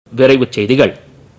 விரைவுச் செய்திகள்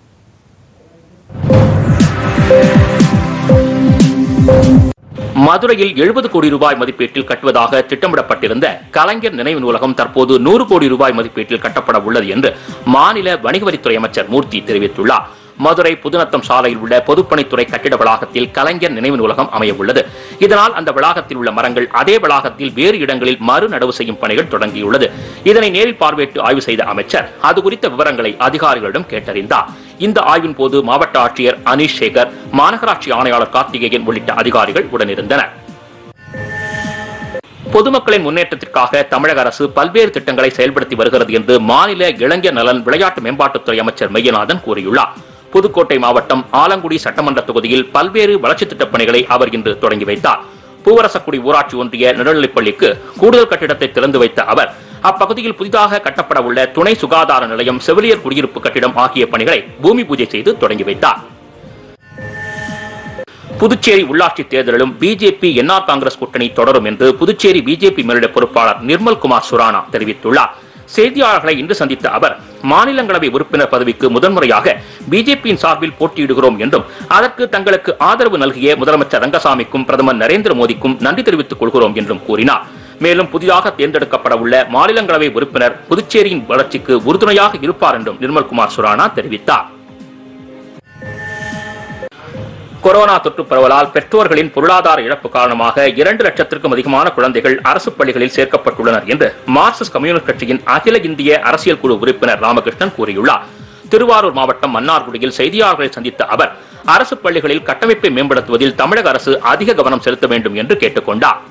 மதுரையில் எழுபது கோடி ரூபாய் மதிப்பீட்டில் கட்டுவதாக திட்டமிடப்பட்டிருந்த கலைஞர் நினைவு நூலகம் தற்போது நூறு கோடி ரூபாய் மதிப்பீட்டில் கட்டப்பட உள்ளது என்று மாநில வணிகவரித்துறை அமைச்சர் மூர்த்தி தெரிவித்துள்ளார் மதுரை புதுநத்தம் சாலையில் உள்ள பொதுப்பணித்துறை கட்டிட வளாகத்தில் கலைஞர் நினைவு நூலகம் அமைய உள்ளது இதனால் அந்த வளாகத்தில் உள்ள மரங்கள் அதே வளாகத்தில் வேறு இடங்களில் மறுநடவு செய்யும் பணிகள் தொடங்கியுள்ளது இதனை நேரில் பார்வையிட்டு ஆய்வு செய்த அமைச்சர் அது குறித்த விவரங்களை அதிகாரிகளிடம் கேட்டறிந்தார் இந்த ஆய்வின் போது மாவட்ட ஆட்சியர் அனீஷ் சேகர் மாநகராட்சி ஆணையாளர் கார்த்திகேயன் உள்ளிட்ட அதிகாரிகள் உடனிருந்தனர் பொதுமக்களின் முன்னேற்றத்திற்காக தமிழக அரசு பல்வேறு திட்டங்களை செயல்படுத்தி வருகிறது என்று மாநில இளைஞர் நலன் விளையாட்டு மேம்பாட்டுத்துறை அமைச்சர் மெய்யநாதன் கூறியுள்ளார் புதுக்கோட்டை மாவட்டம் ஆலங்குடி சட்டமன்ற தொகுதியில் பல்வேறு வளர்ச்சித் திட்டப் பணிகளை அவர் இன்று தொடங்கி வைத்தார் பூவரசக்குடி ஊராட்சி ஒன்றிய நடுநிலைப்பள்ளிக்கு கூடுதல் கட்டிடத்தை திறந்து வைத்த அவர் அப்பகுதியில் புதிதாக கட்டப்பட உள்ள துணை சுகாதார நிலையம் செவிலியர் குடியிருப்பு கட்டிடம் ஆகிய பணிகளை பூமி பூஜை செய்து தொடங்கி வைத்தார் புதுச்சேரி உள்ளாட்சி தேர்தலிலும் பிஜேபி என்ஆர் காங்கிரஸ் கூட்டணி தொடரும் என்று புதுச்சேரி பிஜேபி மேலிட பொறுப்பாளர் நிர்மல் குமார் சுரானா தெரிவித்துள்ளார் செய்தியாளர்களை இன்று சந்தித்த அவர் மாநிலங்களவை உறுப்பினர் பதவிக்கு முதன்முறையாக பிஜேபியின் சார்பில் போட்டியிடுகிறோம் என்றும் அதற்கு தங்களுக்கு ஆதரவு நல்கிய முதலமைச்சர் ரங்கசாமிக்கும் பிரதமர் நரேந்திர மோடிக்கும் நன்றி தெரிவித்துக் கொள்கிறோம் என்றும் கூறினார் மேலும் புதிதாக தேர்ந்தெடுக்கப்பட உள்ள மாநிலங்களவை உறுப்பினர் புதுச்சேரியின் வளர்ச்சிக்கு உறுதுணையாக இருப்பார் என்றும் நிர்மல்குமார் சுரானா தெரிவித்தார் கொரோனா தொற்று பரவலால் பெற்றோர்களின் பொருளாதார இழப்பு காரணமாக இரண்டு லட்சத்திற்கும் அதிகமான குழந்தைகள் அரசு பள்ளிகளில் சேர்க்கப்பட்டுள்ளனர் என்று மார்க்சிஸ்ட் கம்யூனிஸ்ட் கட்சியின் அகில இந்திய அரசியல் குழு உறுப்பினர் ராமகிருஷ்ணன் கூறியுள்ளார் திருவாரூர் மாவட்டம் மன்னார்குடியில் செய்தியாளர்களை சந்தித்த அவர் அரசு பள்ளிகளில் கட்டமைப்பை மேம்படுத்துவதில் தமிழக அரசு அதிக கவனம் செலுத்த வேண்டும் என்று கேட்டுக்கொண்டார்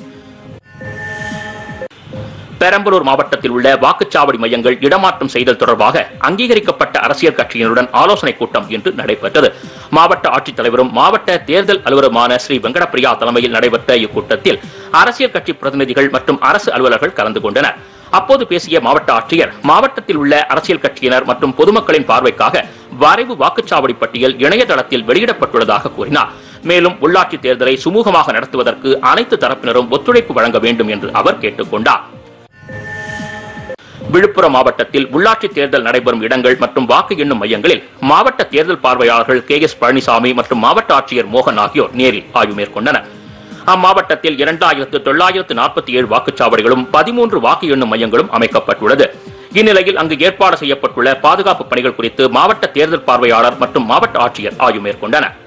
பெரம்பலூர் மாவட்டத்தில் உள்ள வாக்குச்சாவடி மையங்கள் இடமாற்றம் செய்தல் தொடர்பாக அங்கீகரிக்கப்பட்ட அரசியல் கட்சியினருடன் ஆலோசனைக் கூட்டம் இன்று நடைபெற்றது மாவட்ட ஆட்சித்தலைவரும் மாவட்ட தேர்தல் அலுவலருமான ஸ்ரீ வெங்கடப்பிரியா தலைமையில் நடைபெற்ற இக்கூட்டத்தில் அரசியல் கட்சி பிரதிநிதிகள் மற்றும் அரசு அலுவலர்கள் கலந்து கொண்டனர் அப்போது பேசிய மாவட்ட ஆட்சியர் மாவட்டத்தில் உள்ள அரசியல் கட்சியினர் மற்றும் பொதுமக்களின் பார்வைக்காக வரைவு வாக்குச்சாவடி பட்டியல் இணையதளத்தில் வெளியிடப்பட்டுள்ளதாக கூறினார் மேலும் உள்ளாட்சி தேர்தலை சுமூகமாக நடத்துவதற்கு அனைத்து தரப்பினரும் ஒத்துழைப்பு வழங்க வேண்டும் என்று அவர் கேட்டுக்கொண்டார் விழுப்புரம் மாவட்டத்தில் உள்ளாட்சி தேர்தல் நடைபெறும் இடங்கள் மற்றும் வாக்கு எண்ணும் மையங்களில் மாவட்ட தேர்தல் பார்வையாளர்கள் கே எஸ் பழனிசாமி மற்றும் மாவட்ட ஆட்சியர் மோகன் ஆகியோர் நேரில் ஆய்வு மேற்கொண்டனர் அம்மாவட்டத்தில் இரண்டாயிரத்து தொள்ளாயிரத்து நாற்பத்தி ஏழு வாக்குச்சாவடிகளும் பதிமூன்று வாக்கு எண்ணும் மையங்களும் அமைக்கப்பட்டுள்ளது இந்நிலையில் அங்கு ஏற்பாடு செய்யப்பட்டுள்ள பாதுகாப்பு பணிகள் குறித்து மாவட்ட தேர்தல் பார்வையாளர் மற்றும் மாவட்ட ஆட்சியர் ஆய்வு மேற்கொண்டனர்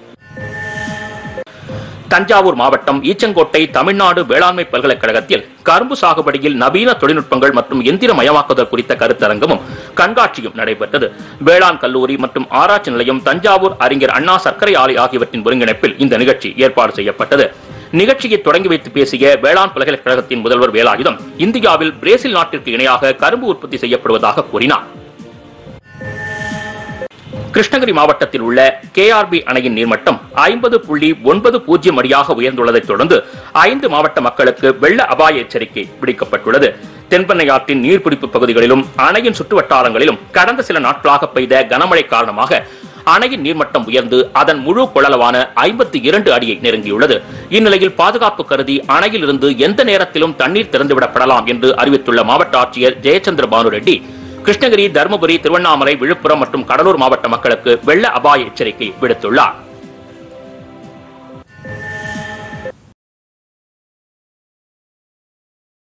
தஞ்சாவூர் மாவட்டம் ஈச்சங்கோட்டை தமிழ்நாடு வேளாண்மை பல்கலைக்கழகத்தில் கரும்பு சாகுபடியில் நவீன தொழில்நுட்பங்கள் மற்றும் எந்திரமயமாக்குதல் குறித்த கருத்தரங்கமும் கண்காட்சியும் நடைபெற்றது வேளாண் கல்லூரி மற்றும் ஆராய்ச்சி நிலையம் தஞ்சாவூர் அறிஞர் அண்ணா சர்க்கரை ஆலை ஆகியவற்றின் ஒருங்கிணைப்பில் இந்த நிகழ்ச்சி ஏற்பாடு செய்யப்பட்டது நிகழ்ச்சியை தொடங்கி வைத்து பேசிய வேளாண் பல்கலைக்கழகத்தின் முதல்வர் வேலாயுதம் இந்தியாவில் பிரேசில் நாட்டிற்கு இணையாக கரும்பு உற்பத்தி செய்யப்படுவதாக கூறினார் கிருஷ்ணகிரி மாவட்டத்தில் உள்ள கேஆர்பி அணையின் நீர்மட்டம் ஐம்பது புள்ளி ஒன்பது பூஜ்ஜியம் அடியாக உயர்ந்துள்ளதைத் தொடர்ந்து ஐந்து மாவட்ட மக்களுக்கு வெள்ள அபாய எச்சரிக்கை விடுக்கப்பட்டுள்ளது தென்பெண்ணை ஆற்றின் நீர்பிடிப்பு பகுதிகளிலும் அணையின் சுற்றுவட்டாரங்களிலும் கடந்த சில நாட்களாக பெய்த கனமழை காரணமாக அணையின் நீர்மட்டம் உயர்ந்து அதன் முழு கொள்ளளவான ஐம்பத்தி இரண்டு அடியை நெருங்கியுள்ளது இந்நிலையில் பாதுகாப்பு கருதி அணையில் இருந்து எந்த நேரத்திலும் தண்ணீர் திறந்துவிடப்படலாம் என்று அறிவித்துள்ள மாவட்ட ஆட்சியர் ஜெயச்சந்திர பானுரெட்டி கிருஷ்ணகிரி தருமபுரி திருவண்ணாமலை விழுப்புரம் மற்றும் கடலூர் மாவட்ட மக்களுக்கு வெள்ள அபாய எச்சரிக்கை விடுத்துள்ளார்